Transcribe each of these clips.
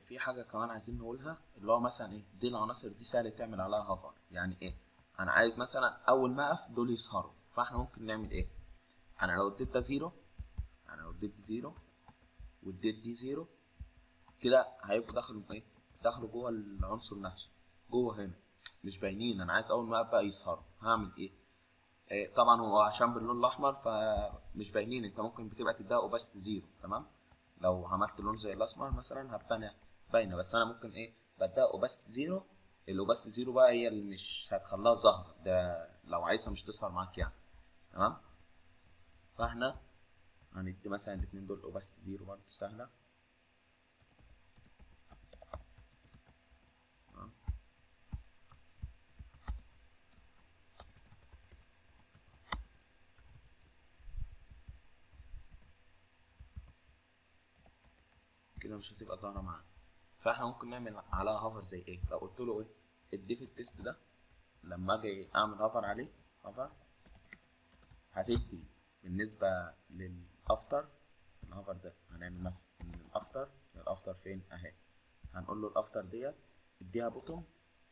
في حاجه كمان عايزين نقولها اللي هو مثلا ايه دي العناصر دي سهل تعمل عليها هافر يعني ايه انا عايز مثلا اول ما اقف دول يظهروا فاحنا ممكن نعمل ايه انا لو اديت ده زيرو انا لو اديت زيرو واديت دي زيرو كده هيبقوا دخلوا ايه دخلوا جوه العنصر نفسه جوه هنا مش باينين انا عايز اول ما ابقى يظهروا هعمل ايه إيه طبعا هو عشان باللون الاحمر فمش باينين انت ممكن بتبقى تديها اوباست زيرو تمام لو عملت لون زي الاسمر مثلا هتبان باينه بس انا ممكن ايه بديها اوباست زيرو الاوباست زيرو بقى هي اللي مش هتخليها ظاهره ده لو عايزها مش تظهر معاك يعني تمام فاحنا هندي مثلا الاتنين دول اوباست زيرو برضه سهله تمام. كده مش هتبقى ظاهره معانا فاحنا ممكن نعمل عليها هافر زي ايه لو قلت له ايه ادي في التيست ده لما اجي اعمل هافر عليه هافر هتدي بالنسبه للافتر الهافر ده هنعمل مثلا ان الافتر الافتر فين اهي هنقول له الافتر ديت اديها بوتوم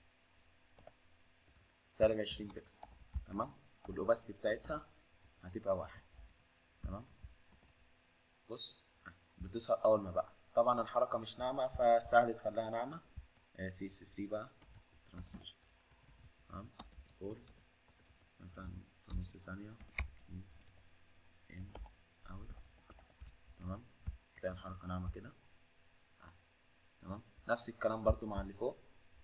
سالب عشرين بكسل تمام والاوباستي بتاعتها هتبقى واحد تمام بص بتظهر اول ما بقى طبعا الحركة مش ناعمة فسهل تخليها ناعمة سي اس 3 بقى ترانسليشن تمام قول مثلا في نص ثانية is in out تمام تلاقي الحركة ناعمة كده آه. تمام نفس الكلام برضو مع اللي فوق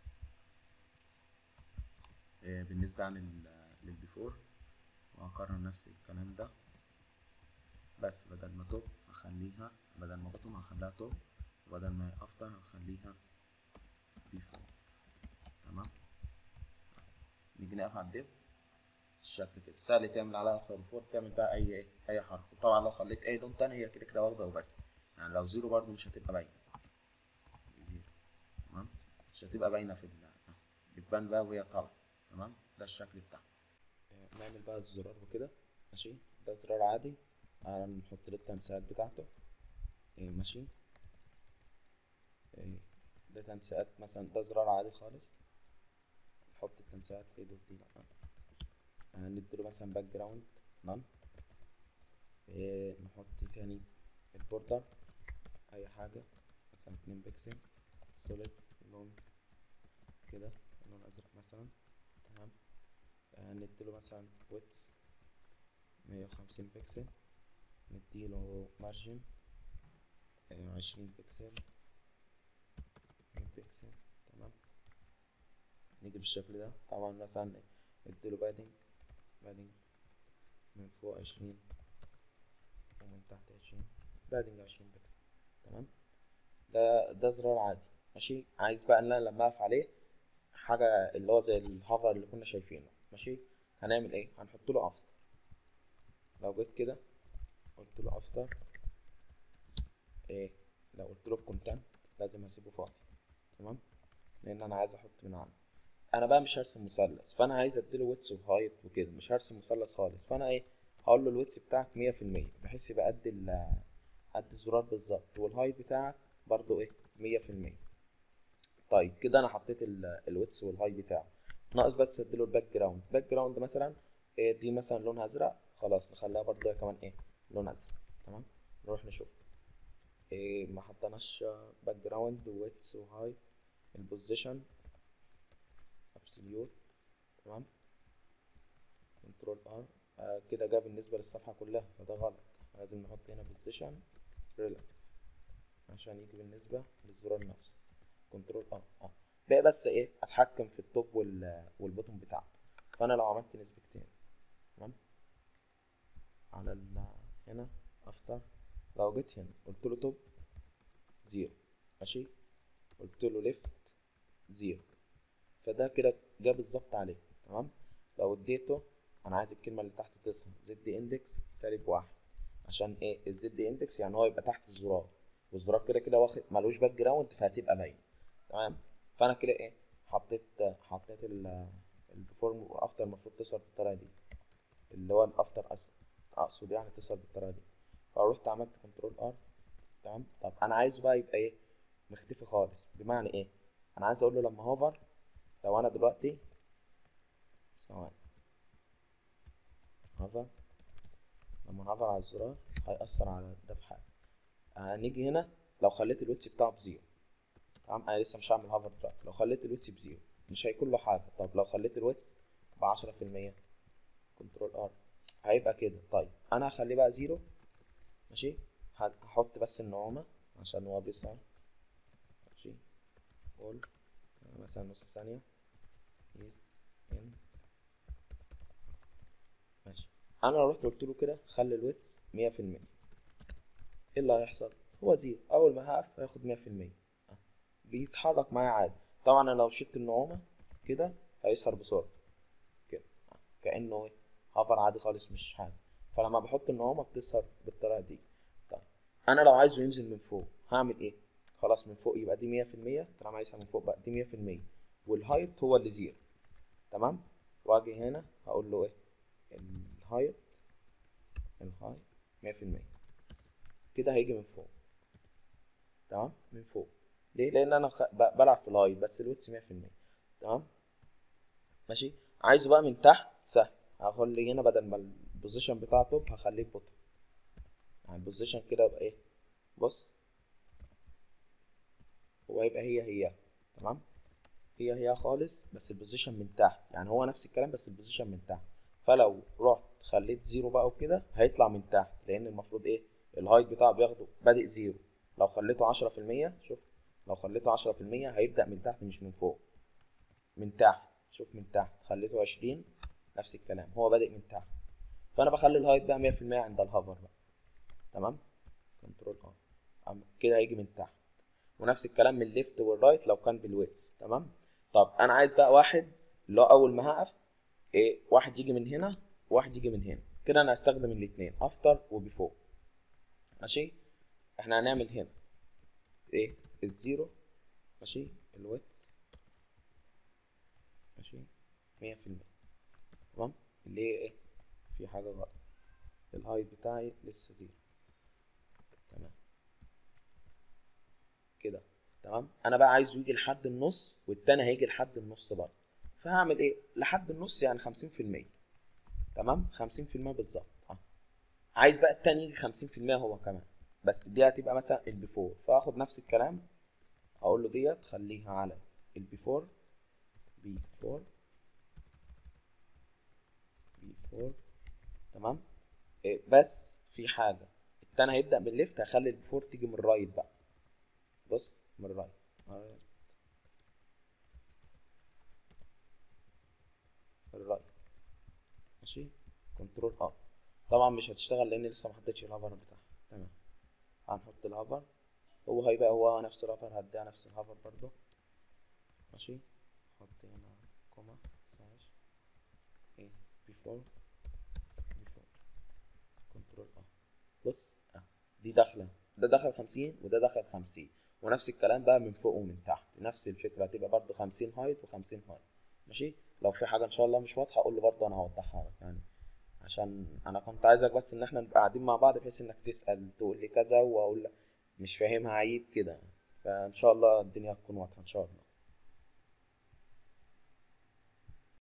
آه بالنسبة عن للبيفور وهكرر نفس الكلام ده بس بدل ما توب هخليها بدل ما بطم هخليها توب وبدل ما افتر هخليها بيفور تمام نيجي نقف على الديف الشكل كده سهل تعمل عليها افتر بيفور تعمل بقى اي ايه اي حركه طبعا لو خليت اي لون تاني هي كده كده واخده وبس يعني لو زيرو برضو مش هتبقى باينه زيرو تمام مش هتبقى باينه في ال بتبان بقى وهي طالعه تمام ده الشكل بتاعها نعمل بقى الزرار وكده ماشي ده زرار عادي هنحط له التنسيقات بتاعته إيه ماشي إيه ده تنسيقات مثلا ده زرار عادي خالص نحط التنسيقات ايه دول دي لأ هنديله مثلا باك جراوند نان إيه نحط تاني البوردر اي حاجة مثلا اتنين بكسل سوليد لون كده لون ازرق مثلا تمام هنديله مثلا ويتس مية وخمسين بكسل نديله مارجن عشرين بكسل مية بكسل تمام نيجي بالشكل ده طبعا مثلا نديله بادنج بادنج من فوق عشرين ومن تحت عشرين بادنج عشرين بكسل تمام ده ده زرار عادي ماشي عايز بقى ان انا لما اقف عليه حاجة اللي هو زي الهافر اللي كنا شايفينه ماشي هنعمل ايه هنحط له افتر لو جيت كده قلت له افتر ايه لو قلت له كونتنت لازم هسيبه فاضي تمام لان انا عايز احط من عندي انا بقى مش هرسم مثلث فانا عايز اديله ويتس وهايت وكده مش هرسم مثلث خالص فانا ايه هقول له الويتس بتاعك مية في المية بحيث يبقى قد ال قد الزرار بالظبط والهايت بتاعك برضو ايه مية في المية طيب كده انا حطيت الويتس والهايت بتاعه ناقص بس اديله الباك جراوند باك جراوند مثلا إيه دي مثلا لونها ازرق خلاص نخليها برضو هي كمان ايه لون ازرق تمام نروح نشوف إيه ما حطيناش باك جراوند ويتس وهايت البوزيشن ابسوليوت تمام كنترول ار آه كده جه بالنسبه للصفحه كلها فده غلط لازم نحط هنا بوزيشن ريلاتيف عشان يجي بالنسبه للزرار نفسه كنترول ار اه بقى بس ايه اتحكم في التوب وال والبوتوم بتاعته فانا لو عملت نسبتين تمام على ال هنا افتر لو جيت هنا قلت له توب زيرو ماشي قلت له ليفت زيرو فده كده جه بالظبط عليه تمام لو اديته انا عايز الكلمه اللي تحت تظهر زد اندكس سالب واحد عشان ايه الزد اندكس يعني هو يبقى تحت الزرار والزرار كده كده واخد ملوش باك جراوند فهتبقى باينه تمام فانا كده ايه حطيت حطيت البيفور والافتر المفروض تظهر بالطريقه دي اللي هو الافتر اسف اقصد يعني تظهر بالطريقه دي فروحت عملت كنترول ار تمام طب انا عايزه بقى يبقى ايه مختفي خفيفة خالص بمعنى ايه انا عايز اقول له لما هوفر لو انا دلوقتي ثواني هوفر لما نهوفر على الزرار هيأثر على ده في حاجة هنيجي هنا لو خليت الويتس بتاعه بزيرو تمام انا لسه مش هعمل هوفر دلوقتي لو خليت الويتس بزيرو مش هيكون له حاجة طب لو خليت الويتس بعشرة في المية كنترول ار هيبقى كده طيب انا هخليه بقى زيرو ماشي هحط بس النعومة عشان هو بيظهر ماشي قول مثلا نص ثانية is in ماشي انا لو رحت قلت له كده خلي الويتس مية في المية ايه اللي هيحصل هو زيرو اول ما هقف هياخد مية في المية بيتحرك معايا عادي طبعا انا لو شلت النعومة كده هيظهر بسرعة كده كأنه ايه هافر عادي خالص مش حاجة فلما بحط النعومة بتظهر بالطريقة دي طيب انا لو عايزه ينزل من فوق هعمل ايه خلاص من فوق يبقى دي مية في المية طالما عايزها من فوق بقى دي مية في المية والهايت هو اللي زيرو تمام واجي هنا هقول له ايه الهايت الهايت مية في المية كده هيجي من فوق تمام من فوق ليه لان انا خ... ب... بلعب في الهايت بس الويتس مية في المية تمام ماشي عايزه بقى من تحت سهل هخلي هنا بدل ما البوزيشن بتاع توب هخليه بوتو يعني البوزيشن كده يبقى ايه بص هو هيبقى هي هي تمام هي هي خالص بس البوزيشن من تحت يعني هو نفس الكلام بس البوزيشن من تحت فلو رحت خليت زيرو بقى وكده هيطلع من تحت لان المفروض ايه الهايت بتاعه بياخده بادئ زيرو لو خليته عشرة في المية شوف لو خليته عشرة في المية هيبدأ من تحت مش من فوق من تحت شوف من تحت خليته عشرين نفس الكلام هو بادئ من تحت فانا بخلي الهايت بقى مية في المية عند الهافر بقى تمام كنترول اه كده هيجي من تحت ونفس الكلام من الليفت والرايت لو كان بالويتس تمام طب انا عايز بقى واحد اللي هو اول ما هقف ايه واحد يجي من هنا وواحد يجي من هنا كده انا هستخدم الاثنين افتر وبيفور ماشي احنا هنعمل هنا ايه الزيرو ماشي الويتس ماشي مية في المية تمام اللي هي ايه في حاجة غلط الهايت بتاعي لسه زيرو تمام كده تمام انا بقى عايزه يجي لحد النص والتاني هيجي لحد النص برضه فهعمل ايه لحد النص يعني خمسين في المية تمام خمسين في المية بالظبط اه عايز بقى التاني يجي خمسين في المية هو كمان بس دي هتبقى مثلا البيفور فاخد نفس الكلام اقول له ديت خليها على البيفور بيفور بيفور تمام إيه بس في حاجة التاني هيبدأ من الليفت هخلي البيفور تيجي من الرايت بقى بص من الرايت رايت الرايت ماشي كنترول اه طبعا مش هتشتغل لان لسه ما حطيتش الهافر بتاعها تمام هنحط الهافر هو هيبقى هو نفس الهافر هديها نفس الهافر برضو ماشي حط هنا كوما سلاش ايه بيفور بيفور كنترول اه بص اه دي داخله ده دخل خمسين وده دخل خمسين ونفس الكلام بقى من فوق ومن تحت نفس الفكره هتبقى برضو خمسين هايت وخمسين هايت ماشي لو في حاجه ان شاء الله مش واضحه اقول له برضو انا هوضحها لك يعني عشان انا كنت عايزك بس ان احنا نبقى قاعدين مع بعض بحيث انك تسال تقول لي كذا واقول لك مش فاهمها عيد كده فان شاء الله الدنيا هتكون واضحه ان شاء الله